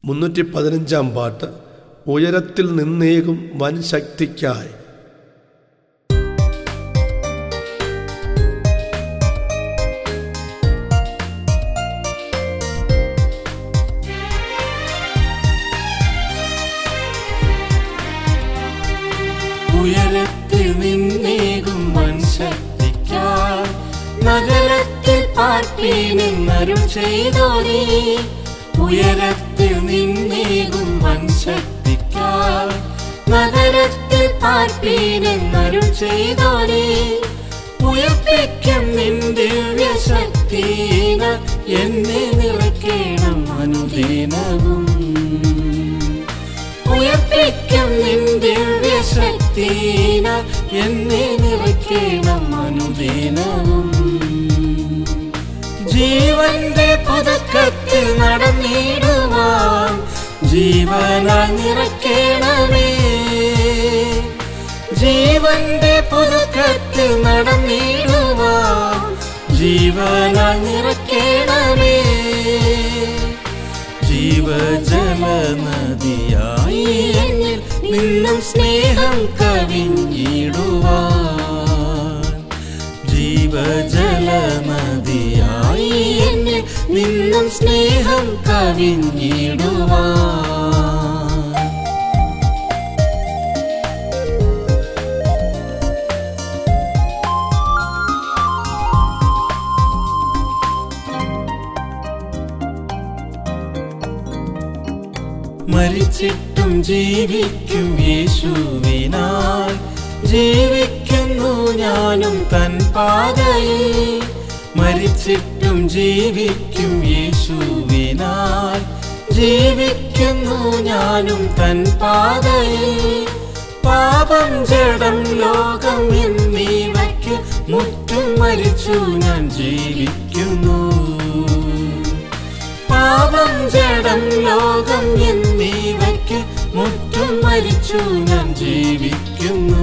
മുന്നൂറ്റി പതിനഞ്ചാം പാട്ട് ഉയരത്തിൽ നിന്നേകും വൻ ശക്തിക്കായി ഉയരത്തിൽ നിന്നേകും വൻശക്തിക്കായി നഗരത്തിൽ പാർപ്പീനെന്നരുൾ ചെയ്തോരേ ഉയരത്തിൽ നിന്നേകും വൻശക്തിക്കായി നഗരത്തിൽ പാർപ്പീനെന്നരുൾ ചെയ്തോരേ ഉയർപ്പിക്കും നിൻ ദിവ്യശക്തിന എന്നെ നിറയ്ക്കണം അനുദീനവും ഉയർപ്പിക്കും നിൻ ദിവ്യശക്തിന എന്നെ നിറയ്ക്കണം അനുദിനവും ജീവന്റെ പുതുക്കത്തിൽ നടന്നിടുവാൻ ജീവനാൽ നിറയ്ക്കണമേ ജീവന്റെ പുതുക്കത്തിൽ നടന്നിടുവാൻ ജീവനാൽ നിറയ്ക്കണമേ ജീവജലനദിയായി എന്നിൽ നിന്നും സ്നേഹം കവിഞ്ഞിടുവാൻ ജീവജലനദിയായി എന്നിൽ നിന്നും സ്നേഹം കവിഞ്ഞിടുവാൻ മരിച്ചിട്ടും ജീവിക്കും യേശുവിനാൽ ജീവിക്കുന്നു ഞാനും തൻ പാതയിൽ മരിച്ചിട്ടും ജീവിക്കും യേശുവിനാൽ ജീവിക്കുന്നു ഞാനും തൻ പാതയിൽ പാപം ജഡം ലോകം എന്നിവയ്ക്ക് മുറ്റും മരിച്ചു ഞാൻ ജീവിക്കുന്നു പാപം ജഡം ലോകം എന്നിവയ്ക്ക് മുറ്റും മരിച്ചു ഞാൻ ജീവിക്കുന്നു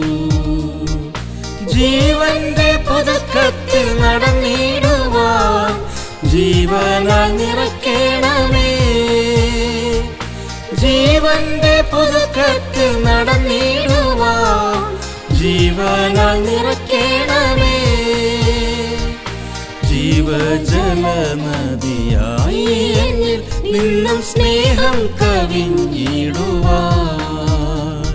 ജീവന്റെ പുതുക്കത്തിൽ നടന്നിടുവാൻ ജീവനാൽ നിറയ്ക്കണമേ ജീവന്റെ പുതുക്കത്തിൽ നടന്നിടുവാൻ ജീവനാൽ നിറയ്ക്കണമേ ജീവജലനദിയായി എന്നിൽ നിന്നും സ്നേഹം കവിഞ്ഞിടുവാൻ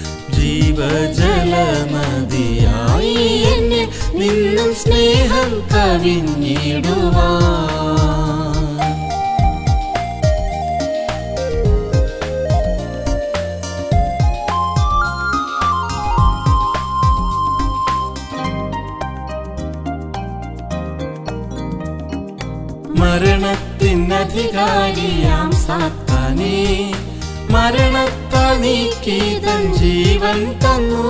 ജീവജലനദിയായി എന്നിൽ നിന്നും സ്നേഹം കവിഞ്ഞിടുവാൻ മരണത്തിനധികാരിയാം സാത്താനേ മരണത്താൽ നീക്കിതൻ ജീവൻ തന്നു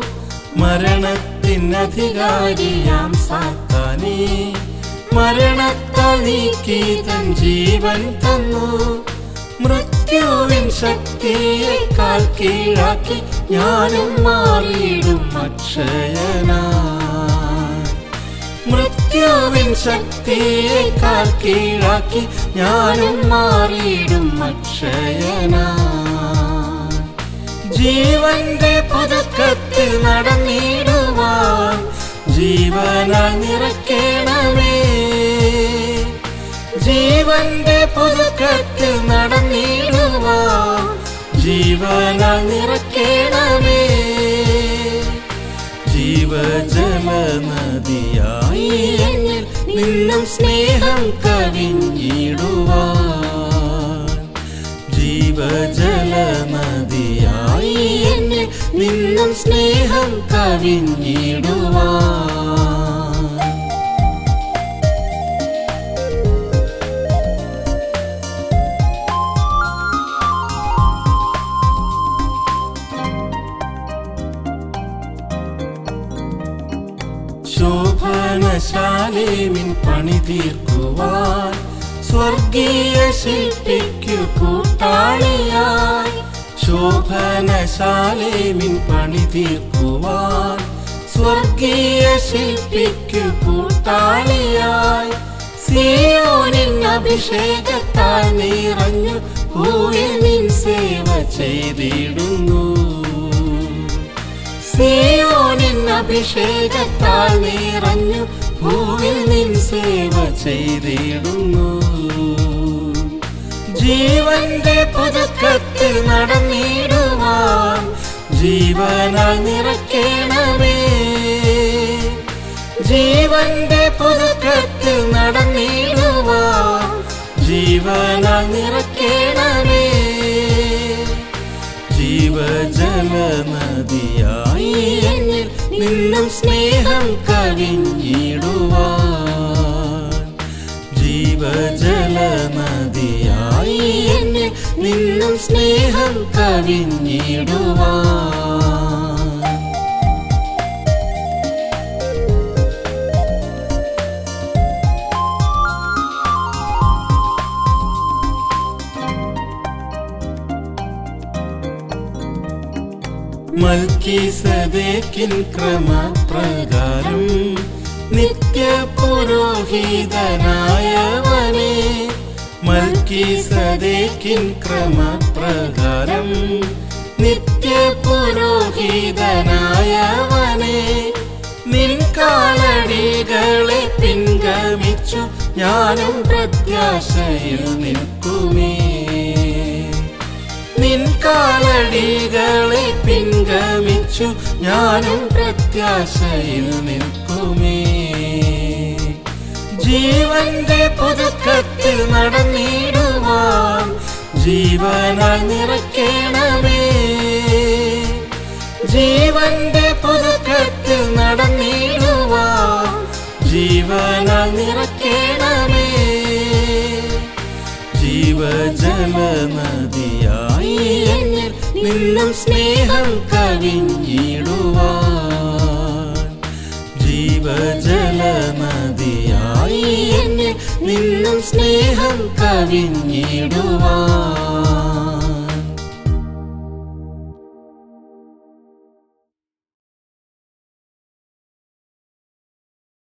മരണത്തിനധികാരിയാം സാത്താനേ മരണത്താൽ നീക്കിതൻ ജീവൻ തന്നു മൃത്യുവിൻ ശക്തിയേക്കാൾ കീഴാക്കി ഞാനും മാറിയിടും അക്ഷയനായി മൃത്യുവിൻ ശക്തിയേക്കാൾ കീഴാക്കി ഞാനും മാറിയിടും അക്ഷയനായി ജീവന്റെ പുതുക്കത്തിൽ നടന്നിടുവാൻ ജീവനാൽ നിറയ്ക്കണമേ ജീവന്റെ പുതുക്കത്തിൽ നടന്നിടുവാൻ ജീവനാൽ നിറയ്ക്കണമേ ജീവജലനദിയായി എന്നിൽ നിന്നും സ്നേഹം കവിഞ്ഞിടുവാൻ ജീവജലനദിയായി എന്നിൽ നിന്നും സ്നേഹം കവിഞ്ഞിടുവാൻ ശോഭനശാലേമിൻ പണി തീർക്കുവാൻ സ്വർഗീയ ശില്പിക്കു കൂട്ടാളിയായി ശോഭനശാലേമിൻ പണി തീർക്കുവാൻ സ്വർഗീയ ശില്പിക്കു കൂട്ടാളിയായി സിയോനിൻ അഭിഷേകത്താൽ നിറഞ്ഞു ഭൂവിൽ നിൻ സേവ ചെയ്തിടുന്നു സിയോനിൻ അഭിഷേകത്താൽ നിറഞ്ഞു ഭൂവിൽ നിൻ സേവ ചെയ്തിടുന്നു ജീവന്റെ പുതുക്കത്തിൽ നടന്നിടുവാൻ ജീവനാൽ നിറയ്ക്കണമേ ജീവന്റെ പുതുക്കത്തിൽ നടന്നിടുവാൻ ജീവനാൽ നിറയ്ക്കണമേ ജീവജലനദിയായി എന്നിൽ നിന്നും സ്നേഹം കവിഞ്ഞിടുവാൻ ജീവജലനദിയായി എന്നിൽ നിന്നും സ്നേഹം കവിഞ്ഞിടുവാൻ മൽക്കീസദേക്കിൻ ക്രമപ്രകാരം നിത്യ പുരോഹിതനായവനെ മൽക്കീസദേക്കിൻ ക്രമപ്രകാരം നിത്യ പുരോഹിതനായവനെ നിൻ കാലടികളെ പിൻഗമിച്ചു ഞാനും പ്രത്യാശയിൽ നിൽക്കുമേ നിൻ കാലടികളെ പിൻഗമിച്ചു ഞാനും പ്രത്യാശയിൽ നിൽക്കുമേ ജീവന്റെ പുതുക്കത്തിൽ നടന്നിടുവാൻ ജീവനാൽ നിറയ്ക്കണമേ ജീവന്റെ പുതുക്കത്തിൽ നടന്നിടുവാൻ ജീവനാൽ നിറയ്ക്കണമേ ജീവജലനദിയായി എന്നിൽ നിന്നും സ്നേഹം കവിഞ്ഞിടുവാൻ ജീവജലനദിയായി എന്നിൽ നിന്നും സ്നേഹം കവിഞ്ഞിടുവാൻ